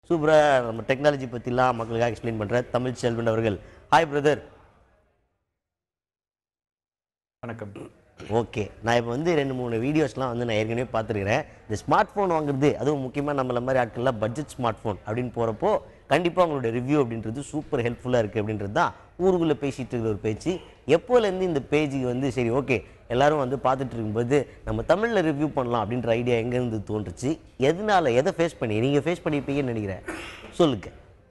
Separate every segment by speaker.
Speaker 1: சூப்பராக நம்ம டெக்னாலஜி பற்றிலாம் மக்களுக்காக எக்ஸ்பிளைன் பண்ணுற தமிழ் செல்வன் அவர்கள் ஹாய் பிரதர்
Speaker 2: வணக்கம்
Speaker 1: ஓகே நான் இப்போ வந்து ரெண்டு மூணு வீடியோஸ்லாம் வந்து நான் ஏற்கனவே பார்த்துருக்கிறேன் இந்த ஸ்மார்ட் ஃபோன் வாங்குறது அதுவும் முக்கியமாக நம்மள மாதிரி ஆட்கள்லாம் பட்ஜெட் ஸ்மார்ட் ஃபோன் அப்படின்னு போகிறப்போ கண்டிப்பாக உங்களோட ரிவ்யூ அப்படின்றது சூப்பர் ஹெல்ப்ஃபுல்லாக இருக்குது அப்படின்றது தான் ஊருக்குள்ளே பேசிகிட்டு இருக்கிற ஒரு பேச்சு எப்போலேருந்து இந்த பேஜுக்கு வந்து சரி ஓகே எல்லாரும் வந்து பார்த்துட்டு இருக்கும்போது நம்ம தமிழில் ரிவ்யூ பண்ணலாம் அப்படின்ற ஐடியா எங்கேருந்து தோன்றுச்சு எதனால எதை ஃபேஸ் பண்ணி நீங்கள் ஃபேஸ் பண்ணியிருப்பீங்கன்னு நினைக்கிறேன் சொல்லுங்க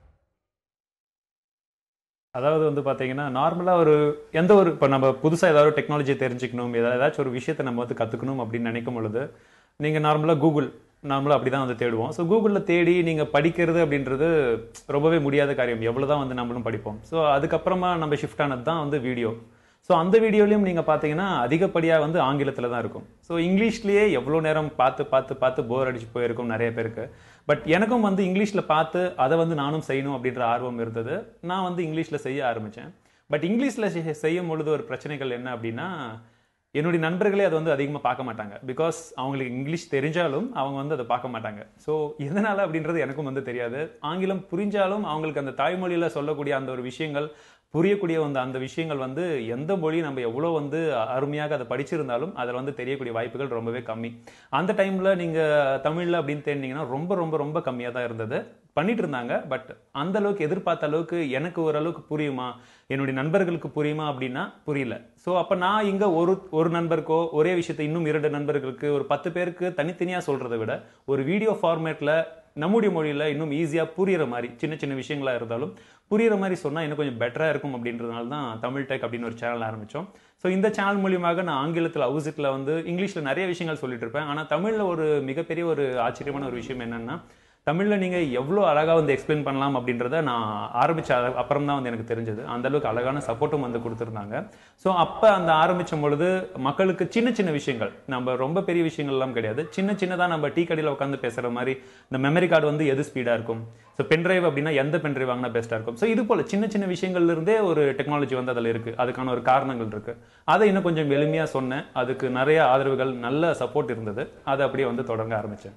Speaker 2: அதாவது வந்து பார்த்தீங்கன்னா நார்மலாக ஒரு எந்த ஒரு இப்போ நம்ம புதுசாக ஏதாவது டெக்னாலஜி தெரிஞ்சுக்கணும் ஏதாவது ஏதாச்சும் ஒரு விஷயத்தை நம்ம வந்து கற்றுக்கணும் அப்படின்னு நினைக்கும் பொழுது நீங்கள் நார்மலாக கூகுள் நார்மலாக அப்படி தான் வந்து தேடுவோம் ஸோ கூகுளில் தேடி நீங்கள் படிக்கிறது அப்படின்றது ரொம்பவே முடியாத காரியம் எவ்வளோ தான் வந்து நம்மளும் படிப்போம் ஸோ அதுக்கப்புறமா நம்ம ஷிஃப்ட் ஆனது தான் வந்து வீடியோ ஸோ அந்த வீடியோலையும் நீங்கள் பார்த்தீங்கன்னா அதிகப்படியாக வந்து ஆங்கிலத்தில் தான் இருக்கும் ஸோ இங்கிலீஷ்லேயே எவ்வளோ நேரம் பார்த்து பார்த்து பார்த்து போர் அடிச்சு போயிருக்கும் நிறைய பேருக்கு பட் எனக்கும் வந்து இங்கிலீஷில் பார்த்து அதை வந்து நானும் செய்யணும் அப்படின்ற ஆர்வம் இருந்தது நான் வந்து இங்கிலீஷில் செய்ய ஆரம்பித்தேன் பட் இங்கிலீஷில் செய்யும் பொழுது ஒரு பிரச்சனைகள் என்ன அப்படின்னா என்னுடைய நண்பர்களே அதை வந்து அதிகமாக பார்க்க மாட்டாங்க பிகாஸ் அவங்களுக்கு இங்கிலீஷ் தெரிஞ்சாலும் அவங்க வந்து அதை பார்க்க மாட்டாங்க ஸோ எதனால் அப்படின்றது எனக்கும் வந்து தெரியாது ஆங்கிலம் புரிஞ்சாலும் அவங்களுக்கு அந்த தாய்மொழியில் சொல்லக்கூடிய அந்த ஒரு விஷயங்கள் புரியக்கூடிய அந்த அந்த விஷயங்கள் வந்து எந்த மொழி நம்ம எவ்வளோ வந்து அருமையாக அதை படிச்சிருந்தாலும் அதில் வந்து தெரியக்கூடிய வாய்ப்புகள் ரொம்பவே கம்மி அந்த டைமில் நீங்கள் தமிழில் அப்படின்னு தேடினீங்கன்னா ரொம்ப ரொம்ப ரொம்ப கம்மியாக தான் இருந்தது பண்ணிட்டு இருந்தாங்க பட் அந்த அளவுக்கு எதிர்பார்த்த அளவுக்கு எனக்கு ஓரளவுக்கு புரியுமா என்னுடைய நண்பர்களுக்கு புரியுமா அப்படின்னா புரியல ஸோ அப்போ நான் இங்கே ஒரு ஒரு நண்பருக்கோ ஒரே விஷயத்தை இன்னும் இரண்டு நண்பர்களுக்கு ஒரு பத்து பேருக்கு தனித்தனியாக சொல்கிறத விட ஒரு வீடியோ ஃபார்மேட்டில் நம்முடைய மொழியில் இன்னும் ஈஸியாக புரியிற மாதிரி சின்ன சின்ன விஷயங்களா இருந்தாலும் புரியிற மாதிரி சொன்னால் இன்னும் கொஞ்சம் பெட்டராக இருக்கும் அப்படின்றதுனால தான் தமிழ் டெக் அப்படின்னு ஒரு சேனல் ஆரம்பித்தோம் ஸோ இந்த சேனல் மூலியமாக நான் ஆங்கிலத்தில் அவுசிட்டில் வந்து இங்கிலீஷில் நிறைய விஷயங்கள் சொல்லிட்டு இருப்பேன் ஆனால் தமிழில் ஒரு மிகப்பெரிய ஒரு ஆச்சரியமான ஒரு விஷயம் என்னென்னா தமிழில் நீங்கள் எவ்வளோ அழகாக வந்து எக்ஸ்பிளைன் பண்ணலாம் அப்படின்றத நான் ஆரம்பித்த அப்புறம் தான் வந்து எனக்கு தெரிஞ்சது அந்த அளவுக்கு அழகான சப்போர்ட்டும் வந்து கொடுத்துருந்தாங்க ஸோ அப்போ அந்த ஆரம்பித்த பொழுது மக்களுக்கு சின்ன சின்ன விஷயங்கள் நம்ம ரொம்ப பெரிய விஷயங்கள்லாம் கிடையாது சின்ன சின்னதாக நம்ம டீ கடையில் உட்காந்து பேசுகிற மாதிரி இந்த மெமரி கார்டு வந்து எது ஸ்பீடாக இருக்கும் ஸோ பென்ட்ரைவ் அப்படின்னா எந்த பென்ட்ரைவ் வாங்கினா பெஸ்ட்டாக இருக்கும் ஸோ இது போல் சின்ன சின்ன விஷயங்கள்ல இருந்தே ஒரு டெக்னாலஜி வந்து அதில் இருக்குது அதுக்கான ஒரு காரணங்கள் இருக்குது அதை இன்னும் கொஞ்சம் எளிமையாக சொன்னேன் அதுக்கு நிறைய ஆதரவுகள் நல்ல சப்போர்ட் இருந்தது அதை அப்படியே வந்து தொடங்க ஆரம்பித்தேன்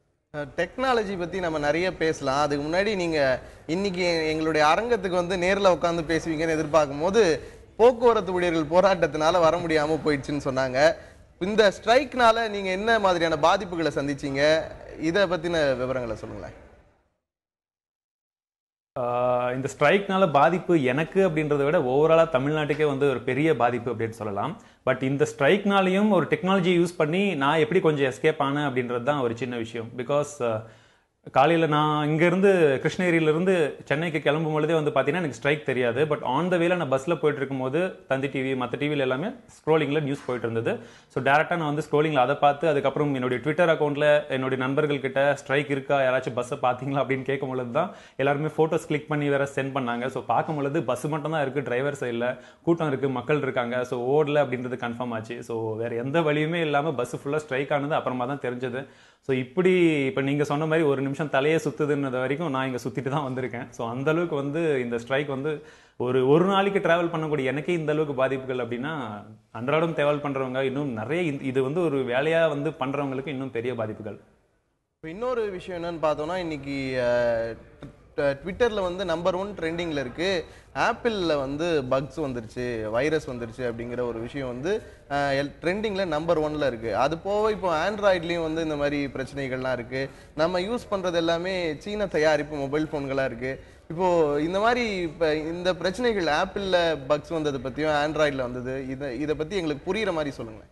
Speaker 3: டெக்னாலஜி பற்றி நம்ம நிறைய பேசலாம் அதுக்கு முன்னாடி நீங்கள் இன்னைக்கு எங்களுடைய அரங்கத்துக்கு வந்து நேரில் உட்காந்து பேசுவீங்கன்னு எதிர்பார்க்கும் போது போக்குவரத்து ஊழியர்கள் போராட்டத்தினால வர முடியாமல் போயிடுச்சுன்னு சொன்னாங்க இந்த ஸ்ட்ரைக்னால நீங்கள் என்ன மாதிரியான பாதிப்புகளை சந்திச்சீங்க இதை பற்றின விவரங்களை சொல்லுங்களேன்
Speaker 2: ஆஹ் இந்த ஸ்ட்ரைக்னால பாதிப்பு எனக்கு அப்படின்றத விட ஓவராலாக தமிழ்நாட்டுக்கே வந்து ஒரு பெரிய பாதிப்பு அப்படின்னு சொல்லலாம் பட் இந்த ஸ்ட்ரைக்னாலையும் ஒரு டெக்னாலஜி யூஸ் பண்ணி நான் எப்படி கொஞ்சம் எஸ்கேப் ஆனேன் அப்படின்றது தான் ஒரு சின்ன விஷயம் பிகாஸ் காலையில் நான் இங்கேருந்து கிருஷ்ணகிரியிலேருந்து சென்னைக்கு கிளம்பும் பொழுதே வந்து பார்த்தீங்கன்னா எனக்கு ஸ்ட்ரைக் தெரியாது பட் ஆன் த வேல நான் பஸ்ஸில் போயிட்டு இருக்கும்போது தந்தி டிவி மற்ற டிவியில் எல்லாமே ஸ்க்ரோலிங்கில் நியூஸ் போயிட்டு இருந்தது ஸோ டேரெக்டாக நான் வந்து ஸ்க்ரோலிங்கில் அதை பார்த்து அதுக்கப்புறம் என்னுடைய ட்விட்டர் அக்கௌண்ட்டில் என்னுடைய நண்பர்கள் கிட்ட ஸ்ட்ரைக் இருக்கா யாராச்சும் பஸ்ஸை பார்த்தீங்களா அப்படின்னு கேட்கும் பொழுது தான் எல்லாருமே ஃபோட்டோஸ் கிளிக் பண்ணி வேற சென்ட் பண்ணாங்க ஸோ பார்க்கும் பொழுது பஸ் மட்டும் தான் இருக்குது டிரைவர் சைடில் கூட்டம் இருக்குது மக்கள் இருக்காங்க ஸோ ஓடல அப்படின்றது கன்ஃபார்ம் ஆச்சு ஸோ வேற எந்த வழியுமே இல்லாமல் பஸ் ஃபுல்லாக ஸ்ட்ரைக் ஆனது அப்புறமா தான் தெரிஞ்சது ஸோ இப்படி இப்போ நீங்கள் சொன்ன மாதிரி ஒரு நிமிஷம் தலையே சுத்துதுன்னது வரைக்கும் நான் இங்கே சுற்றிட்டு தான் வந்திருக்கேன் ஸோ அந்த அளவுக்கு வந்து இந்த ஸ்ட்ரைக் வந்து ஒரு ஒரு நாளைக்கு டிராவல் பண்ணக்கூடிய எனக்கே இந்த அளவுக்கு பாதிப்புகள் அப்படின்னா அன்றாடம் டிராவல் பண்ணுறவங்க இன்னும் நிறைய இந்த- இது வந்து ஒரு வேலையாக வந்து பண்ணுறவங்களுக்கு இன்னும் பெரிய பாதிப்புகள்
Speaker 3: இப்போ இன்னொரு விஷயம் என்னன்னு பார்த்தோம்னா இன்னைக்கு அஹ், ட்வி- ட்விட்டர்ல வந்து நம்பர் ஒன் ட்ரெண்டிங்ல இருக்கு ஆப்பிளில் வந்து பக்ஸ் வந்துருச்சு வைரஸ் வந்துருச்சு அப்படிங்கிற ஒரு விஷயம் வந்து ட்ரெண்டிங்ல நம்பர் ஒன்ல இருக்கு அது போக இப்போ ஆண்ட்ராய்ட்லயும் வந்து இந்த மாதிரி பிரச்சனைகள்லாம் இருக்கு நம்ம யூஸ் பண்றது எல்லாமே சீன தயாரிப்பு மொபைல் ஃபோன்களா இருக்கு இப்போ இந்த மாதிரி இப்போ இந்த பிரச்சனைகள் ஆப்பிளில் பக்ஸ் வந்ததை பத்தியும் ஆண்ட்ராய்டில் வந்தது இதை இதை பத்தி எங்களுக்கு புரியுற மாதிரி சொல்லுங்களேன்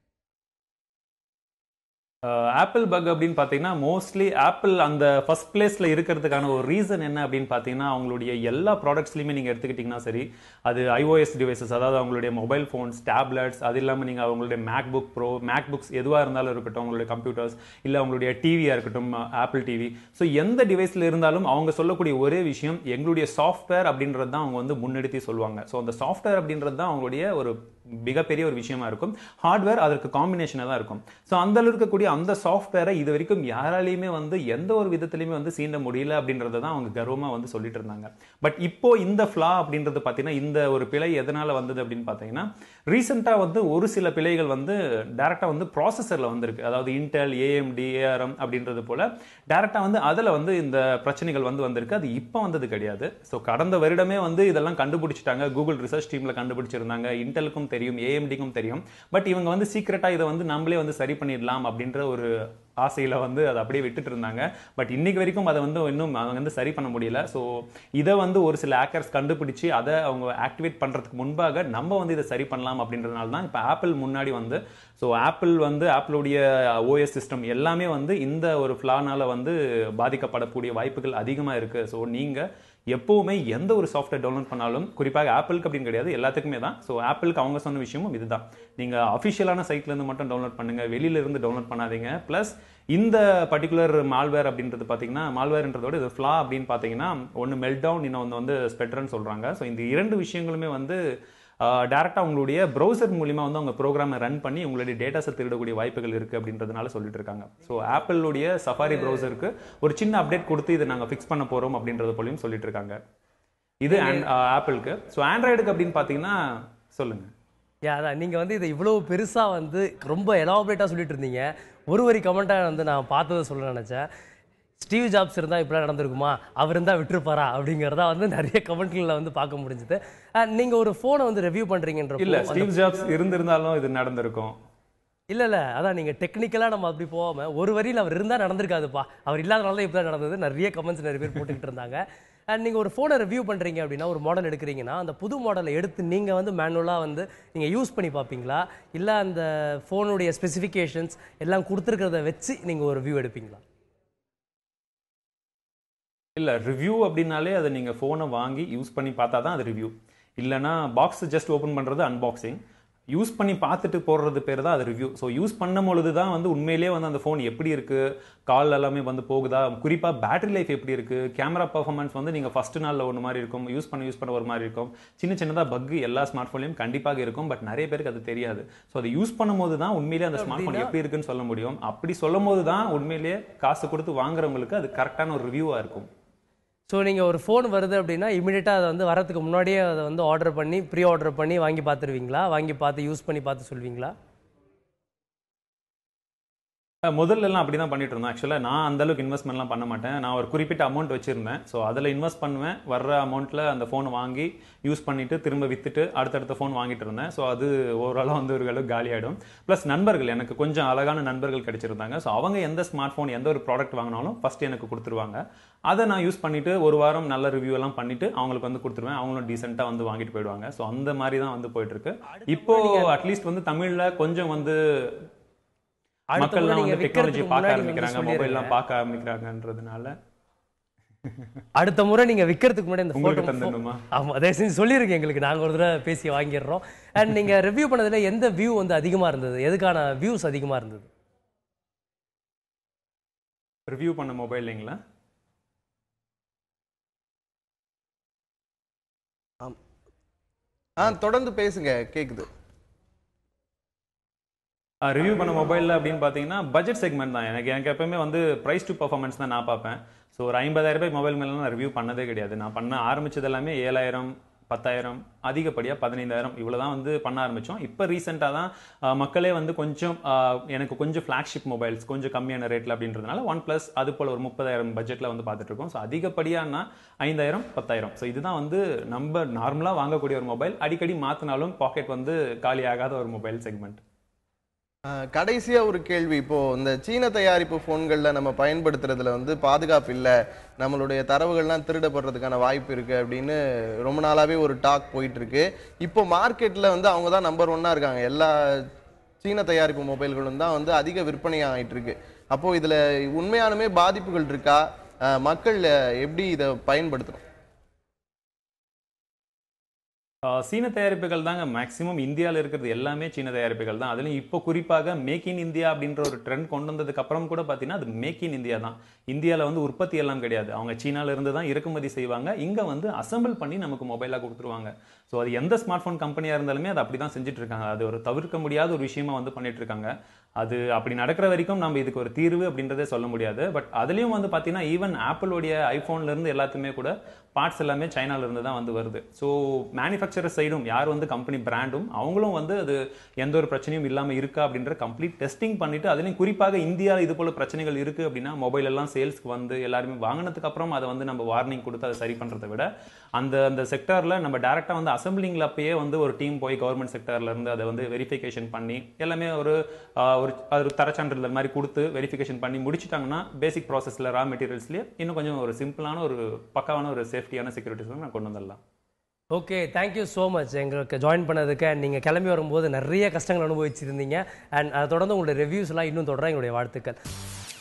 Speaker 2: ஆப்பிள் பக் அப்படின்னு பார்த்தீங்கன்னா மோஸ்ட்லி ஆப்பிள் அந்த ஃபர்ஸ்ட் பிளேஸில் இருக்கிறதுக்கான ஒரு ரீசன் என்ன அப்படின்னு பார்த்தீங்கன்னா அவங்களுடைய எல்லா ப்ராடக்ட்ஸ்லையுமே நீங்கள் எடுத்துக்கிட்டிங்கன்னா சரி அது iOS டிவைசஸ் அதாவது அவங்களுடைய மொபைல் ஃபோன்ஸ் டேப்லெட்ஸ் அது இல்லாமல் நீங்கள் அவங்களுடைய MacBook Pro MacBooks எதுவாக இருந்தாலும் இருக்கட்டும் அவங்களுடைய கம்ப்யூட்டர்ஸ் இல்லை அவங்களுடைய டிவியாக இருக்கட்டும் ஆப்பிள் டிவி ஸோ எந்த டிவைஸில் இருந்தாலும் அவங்க சொல்லக்கூடிய ஒரே விஷயம் எங்களுடைய சாஃப்ட்வேர் அப்படின்றது தான் அவங்க வந்து முன்னெடுத்தி சொல்லுவாங்க ஸோ அந்த சாஃப்ட்வேர் அப்படின்றது தான் அவங்களுடைய ஒரு மிகப்பெரிய ஒரு விஷயமா இருக்கும் ஹார்ட்வேர் அதற்கு காம்பினேஷனாக தான் இருக்கும் ஸோ அந்த அளவு இருக்கக்கூடிய அந்த சாஃப்ட்வேரை இது வரைக்கும் யாராலையுமே வந்து எந்த ஒரு விதத்துலையுமே வந்து சீண்ட முடியல அப்படின்றத தான் அவங்க கர்வமாக வந்து சொல்லிட்டு இருந்தாங்க பட் இப்போ இந்த ஃப்ளா அப்படின்றது பார்த்தீங்கன்னா இந்த ஒரு பிழை எதனால வந்தது அப்படின்னு பார்த்தீங்கன்னா ரீசெண்டாக வந்து ஒரு சில பிழைகள் வந்து டேரெக்டாக வந்து ப்ராசஸரில் வந்திருக்கு அதாவது இன்டெல் ஏஎம்டி ஏஆர்எம் அப்படின்றது போல டேரெக்டாக வந்து அதில் வந்து இந்த பிரச்சனைகள் வந்து வந்திருக்கு அது இப்போ வந்தது கிடையாது ஸோ கடந்த வருடமே வந்து இதெல்லாம் கண்டுபிடிச்சிட்டாங்க கூகுள் ரிசர்ச் டீமில் கண்டுபிடிச்சிருந்தாங்க இன்டெலுக்கும் தெரியும் ஏஎம்டிக்கும் தெரியும் பட் இவங்க வந்து சீக்கிரட்டாக இதை வந்து நம்மளே வந்து சரி பண்ணிடலாம் அப்படின்ற ஒரு ஆசையில் வந்து அதை அப்படியே விட்டுட்டு இருந்தாங்க பட் இன்னைக்கு வரைக்கும் அதை வந்து இன்னும் அவங்க வந்து சரி பண்ண முடியல ஸோ இதை வந்து ஒரு சில ஹேக்கர்ஸ் கண்டுபிடிச்சு அதை அவங்க ஆக்டிவேட் பண்ணுறதுக்கு முன்பாக நம்ம வந்து இதை சரி பண்ணலாம் அப்படின்றதுனால தான் இப்போ ஆப்பிள் முன்னாடி வந்து ஸோ ஆப்பிள் வந்து ஆப்பிளுடைய ஓஎஸ் சிஸ்டம் எல்லாமே வந்து இந்த ஒரு ஃப்ளானால வந்து பாதிக்கப்படக்கூடிய வாய்ப்புகள் அதிகமாக இருக்கு ஸோ நீங்கள் எப்பவுமே எந்த ஒரு சாஃப்ட்வேர் டவுன்லோட் பண்ணாலும் குறிப்பாக ஆப்பிளுக்கு அப்படின்னு கிடையாது எல்லாத்துக்குமே தான் ஸோ ஆப்பிளுக்கு அவங்க சொன்ன விஷயமும் இதுதான் நீங்கள் அஃபிஷியலான சைட்லேருந்து மட்டும் டவுன்லோட் பண்ணுங்க வெளியில இருந்து டவுன்லோட் பண்ணாதீங்க ப்ளஸ் இந்த பர்டிகுலர் மால்வேர் அப்படின்றது பார்த்தீங்கன்னா மால்வேர்ன்றதோட இது ஃப்ளா அப்படின்னு பார்த்தீங்கன்னா ஒன்று மெல்ட் டவுன் இன்னொன்று வந்து ஸ்பெட்ரன்னு சொல்கிறாங்க ஸோ இந்த இரண்டு விஷயங்களுமே வந்து டேரெக்டாக உங்களுடைய ப்ரௌசர் மூலிமா வந்து அவங்க ப்ரோக்ராமை ரன் பண்ணி உங்களுடைய டேட்டாஸை திருடக்கூடிய வாய்ப்புகள் இருக்குது அப்படின்றதுனால சொல்லிட்டு இருக்காங்க ஸோ ஆப்பிளுடைய சஃபாரி ப்ரௌசருக்கு ஒரு சின்ன அப்டேட் கொடுத்து இதை நாங்கள் ஃபிக்ஸ் பண்ண போகிறோம் அப்படின்றது போலையும் சொல்லிட்டு இருக்காங்க இது ஆப்பிளுக்கு ஸோ ஆண்ட்ராய்டுக்கு அப்படின்னு பார்த்தீங்கன்னா சொல்லுங்கள்
Speaker 4: யா அதான் நீங்கள் வந்து இதை இவ்வளோ பெருசாக வந்து ரொம்ப எலாபரேட்டாக சொல்லிட்டு இருந்தீங்க ஒரு வரி கமெண்ட்டாக வந்து நான் பார்த்ததை சொல்ல நினச்சேன் ஸ்டீவ் ஜாப்ஸ் இருந்தால் இப்படிலாம் நடந்திருக்குமா அவர் இருந்தால் விட்டுருப்பாரா அப்படிங்கிறதா வந்து நிறைய கமெண்ட்களில் வந்து பார்க்க முடிஞ்சுது நீங்கள் ஒரு ஃபோனை வந்து ரிவ்யூ பண்ணுறீங்கன்ற
Speaker 2: இல்ல ஸ்டீவ் ஜாப்ஸ் இருந்திருந்தாலும் இது நடந்திருக்கும்
Speaker 4: இல்ல இல்ல அதான் நீங்க டெக்னிக்கலா நம்ம அப்படி போகாம ஒரு வரியில் அவர் இருந்தா நடந்திருக்காதுப்பா அவர் இல்லாதனால தான் இப்படி நடந்தது நிறைய கமெண்ட்ஸ் நிறைய பேர் போட்டுக்கிட்டு இருந்தாங்க அண்ட் நீங்க ஒரு ஃபோனை ரிவ்யூ பண்றீங்க அப்படின்னா ஒரு மாடல் எடுக்கிறீங்கன்னா அந்த புது மாடலை எடுத்து நீங்க வந்து மேனுவலா வந்து நீங்க யூஸ் பண்ணி பார்ப்பீங்களா இல்ல அந்த ஃபோனுடைய ஸ்பெசிஃபிகேஷன்ஸ் எல்லாம் கொடுத்துருக்கிறத வச்சு நீங்க ஒரு ரிவ்யூ எடுப்பீங்களா
Speaker 2: இல்ல ரிவ்யூ அப்படின்னாலே அதை நீங்க ஃபோனை வாங்கி யூஸ் பண்ணி பார்த்தா தான் அது ரிவ்யூ இல்லைன்னா பாக்ஸ் ஜஸ்ட் ஓப்பன் பண்றது அன்பாக்சிங் யூஸ் பண்ணி பார்த்துட்டு போடுறது பேர் தான் அது ரிவ்யூ ஸோ யூஸ் பண்ணும் பொழுது தான் வந்து உண்மையிலேயே வந்து அந்த ஃபோன் எப்படி இருக்கு கால் எல்லாமே வந்து போகுதா குறிப்பா பேட்டரி லைஃப் எப்படி இருக்கு கேமரா பர்ஃபார்மன்ஸ் வந்து நீங்க ஃபர்ஸ்ட் நாள்ல ஒரு மாதிரி இருக்கும் யூஸ் பண்ண யூஸ் பண்ண ஒரு மாதிரி இருக்கும் சின்ன சின்னதா பக் எல்லா ஸ்மார்ட் ஃபோன்லையும் கண்டிப்பாக இருக்கும் பட் நிறைய பேருக்கு அது தெரியாது ஸோ அதை யூஸ் பண்ணும்போது தான் உண்மையிலேயே அந்த ஸ்மார்ட் ஃபோன் எப்படி இருக்குன்னு சொல்ல முடியும் அப்படி சொல்லும் போது தான் உண்மையிலேயே காசு கொடுத்து வாங்குறவங்களுக்கு அது கரெக்டான ஒரு ரிவ்யூவா இருக்கும்
Speaker 4: ஸோ நீங்கள் ஒரு ஃபோன் வருது அப்படின்னா இமீடியட்டாக அதை வந்து வரதுக்கு முன்னாடியே அதை வந்து ஆர்டர் பண்ணி ப்ரீ ஆர்டர் பண்ணி வாங்கி பார்த்துருவீங்களா வாங்கி பார்த்து யூஸ் பண்ணி பார்த்து சொல்வீங்களா
Speaker 2: அஹ் முதல்ல எல்லாம் அப்படி தான் பண்ணிட்டு இருந்தேன் ஆக்சுவலாக நான் அந்த அளவுக்கு இன்வெஸ்ட்மெண்ட்லாம் பண்ண மாட்டேன் நான் ஒரு குறிப்பிட்ட அமௌண்ட் வச்சிருந்தேன் ஸோ அதில் இன்வெஸ்ட் பண்ணுவேன் வர்ற அமௌண்ட்டில் அந்த ஃபோனை வாங்கி யூஸ் பண்ணிட்டு திரும்ப வித்துட்டு அடுத்தடுத்த ஃபோன் வாங்கிட்டு இருந்தேன் ஸோ அது ஓவராலாக வந்து ஒரு அளவுக்கு காலியாயிடும் ப்ளஸ் நண்பர்கள் எனக்கு கொஞ்சம் அழகான நண்பர்கள் கிடைச்சிருந்தாங்க ஸோ அவங்க எந்த ஸ்மார்ட் ஃபோன் எந்த ஒரு ப்ராடக்ட் வாங்கினாலும் ஃபர்ஸ்ட் எனக்கு கொடுத்துருவாங்க அதை நான் யூஸ் பண்ணிட்டு ஒரு வாரம் நல்ல ரிவ்யூ எல்லாம் பண்ணிட்டு அவங்களுக்கு வந்து கொடுத்துருவேன் அவங்களும் டீசெண்டாக வந்து வாங்கிட்டு போயிடுவாங்க ஸோ அந்த மாதிரி தான் வந்து போயிட்டு இருக்கு இப்போ அட்லீஸ்ட் வந்து தமிழ்ல கொஞ்சம் வந்து
Speaker 4: அடுத்த முறை
Speaker 2: மக்கள்லாம்
Speaker 4: நீங்க
Speaker 2: வந்து டெக்னாலஜி
Speaker 4: விக்கிறதுக்கு
Speaker 2: பார்க்க
Speaker 4: முன்னாடி வந்து
Speaker 2: ஆரம்பிக்கிறாங்க
Speaker 4: சொல்லிடுங்க.
Speaker 2: மொபைல்லாம் பார்க்க ஆரம்பிக்கிறாங்கன்றதுனால
Speaker 4: அடுத்த முறை நீங்க விற்கிறதுக்கு முன்னாடி இந்த
Speaker 2: உங்களுக்கு
Speaker 4: ஃபோட்டோ
Speaker 2: தந்துடணுமா
Speaker 4: ஆமா அதே செஞ்சு சொல்லிருங்க எங்களுக்கு நாங்க ஒரு தடவை பேசி வாங்கிடுறோம் அண்ட் நீங்க ரிவ்யூ பண்ணதுல எந்த வியூ வந்து அதிகமா இருந்தது எதுக்கான வியூஸ் அதிகமா இருந்தது
Speaker 2: ரிவ்யூ பண்ண மொபைல் இல்லைங்களா
Speaker 3: ஆ தொடர்ந்து பேசுங்க கேக்குது
Speaker 2: ரிவ்யூ பண்ண மொபைலில் அப்படின்னு பார்த்தீங்கன்னா பட்ஜெட் செக்மெண்ட் தான் எனக்கு எனக்கு எப்பவுமே வந்து ப்ரைஸ் டு பர்ஃபார்மன்ஸ் தான் நான் பார்ப்பேன் ஸோ ஒரு ஐம்பதாயிரம் ரூபாய் மொபைல் மேலே நான் ரிவ்யூ பண்ணதே கிடையாது நான் பண்ண ஆரம்பிச்சது எல்லாமே ஏழாயிரம் பத்தாயிரம் அதிகப்படியாக பதினைந்தாயிரம் இவ்வளோ தான் வந்து பண்ண ஆரம்பித்தோம் இப்போ ரீசெண்டாக தான் ஆஹ், மக்களே வந்து கொஞ்சம் ஆஹ், எனக்கு கொஞ்சம் ஃப்ளாக்ஷிப் மொபைல்ஸ் கொஞ்சம் கம்மியான ரேட்டில் அப்படின்றதுனால ஒன் ப்ளஸ் அது போல் ஒரு முப்பதாயிரம் பட்ஜெட்டில் வந்து பார்த்துட்டு இருக்கோம் ஸோ அதிகப்படியானா ஐந்தாயிரம் பத்தாயிரம் ஸோ இதுதான் வந்து நம்ம நார்மலாக வாங்கக்கூடிய ஒரு மொபைல் அடிக்கடி மாற்றினாலும் பாக்கெட் வந்து காலி ஆகாத ஒரு மொபைல் செக்மெண்ட்
Speaker 3: ஆ, கடைசியா ஒரு கேள்வி இப்போ இந்த சீன தயாரிப்பு போன்கள்ல நம்ம பயன்படுத்துறதுல வந்து பாதுகாப்பு இல்ல நம்மளுடைய தரவுகள்லாம் திருடப்படுறதுக்கான வாய்ப்பு இருக்கு அப்படின்னு ரொம்ப நாளாவே ஒரு டாக் போயிட்டு இருக்கு இப்போ மார்க்கெட்ல வந்து அவங்க தான் நம்பர் ஒன்னா இருக்காங்க எல்லா சீன தயாரிப்பு மொபைல்களும் தான் வந்து அதிக விற்பனை ஆகிட்டு இருக்கு அப்போ இதுல உண்மையானுமே பாதிப்புகள் இருக்கா ஆ, மக்கள் எப்படி இதை பயன்படுத்தணும்
Speaker 2: ஆஹ் சீன தயாரிப்புகள் தாங்க மேக்ஸிமம் இந்தியாவில் இருக்கிறது எல்லாமே சீன தயாரிப்புகள் தான் அதுலயும் இப்போ குறிப்பாக மேக் இன் இந்தியா அப்படின்ற ஒரு ட்ரெண்ட் கொண்டு வந்ததுக்கு அப்புறம் கூட பார்த்தீங்கன்னா அது மேக் இன் இந்தியா தான் இந்தியாவில் வந்து உற்பத்தி எல்லாம் கிடையாது அவங்க சீனால இருந்து தான் இறக்குமதி செய்வாங்க இங்க வந்து அசெம்பிள் பண்ணி நமக்கு மொபைலாக கொடுத்துருவாங்க ஸோ அது எந்த ஸ்மார்ட் ஃபோன் கம்பெனியாக இருந்தாலுமே அதை அப்படி தான் செஞ்சுட்டு இருக்காங்க அது ஒரு தவிர்க்க முடியாத ஒரு விஷயமா வந்து பண்ணிட்டு இருக்காங்க அது அப்படி நடக்கிற வரைக்கும் நம்ம இதுக்கு ஒரு தீர்வு அப்படின்றதே சொல்ல முடியாது பட் அதுலயும் வந்து பார்த்தீங்கன்னா ஈவன் ஆப்பிளோடைய ஐஃபோன்ல இருந்து எல்லாத்துமே கூட பார்ட்ஸ் எல்லாமே சைனால இருந்து தான் வந்து வருது ஸோ மேனுஃபேக்சரர் சைடும் யார் வந்து கம்பெனி பிராண்டும் அவங்களும் வந்து அது எந்த ஒரு பிரச்சனையும் இல்லாமல் இருக்கா அப்படின்ற கம்ப்ளீட் டெஸ்டிங் பண்ணிட்டு அதுலயும் குறிப்பாக இந்தியாவில் இது போல பிரச்சனைகள் இருக்கு அப்படின்னா மொபைல் எல்லாம் சேல்ஸ்க்கு வந்து எல்லாருமே வாங்கினதுக்கு அப்புறம் அதை வந்து நம்ம வார்னிங் கொடுத்து அதை சரி பண்றதை விட அந்த அந்த செக்டார்ல நம்ம டேரக்டா வந்து அசம்பிளிங்ல அப்பயே வந்து ஒரு டீம் போய் கவர்மெண்ட் செக்டார்ல இருந்து அதை வந்து வெரிஃபிகேஷன் பண்ணி எல்லாமே ஒரு ஆஹ், ஒரு ஒரு தரச்சான்றிதழ் மாதிரி கொடுத்து வெரிஃபிகேஷன் பண்ணி முடிச்சிட்டாங்கன்னா பேசிக் ப்ராசஸ்ல ரா மெட்டீரியல்ஸ்லயே இன்னும் கொஞ்சம் ஒரு சிம்பிளான ஒரு பக்காவான ஒரு சேஃப்டியான செக்யூரிட்டிஸ் நான் கொண்டு வந்துடலாம்
Speaker 4: ஓகே தேங்க்யூ ஸோ மச் எங்களுக்கு ஜாயின் பண்ணதுக்கு அண்ட் நீங்கள் கிளம்பி வரும்போது நிறைய கஷ்டங்கள் அனுபவிச்சிருந்தீங்க அண்ட் அதை தொடர்ந்து உங்களுடைய ரிவ்யூஸ்லாம் இன்னும் தொடர எங்களுடைய வாழ்த்துக்கள்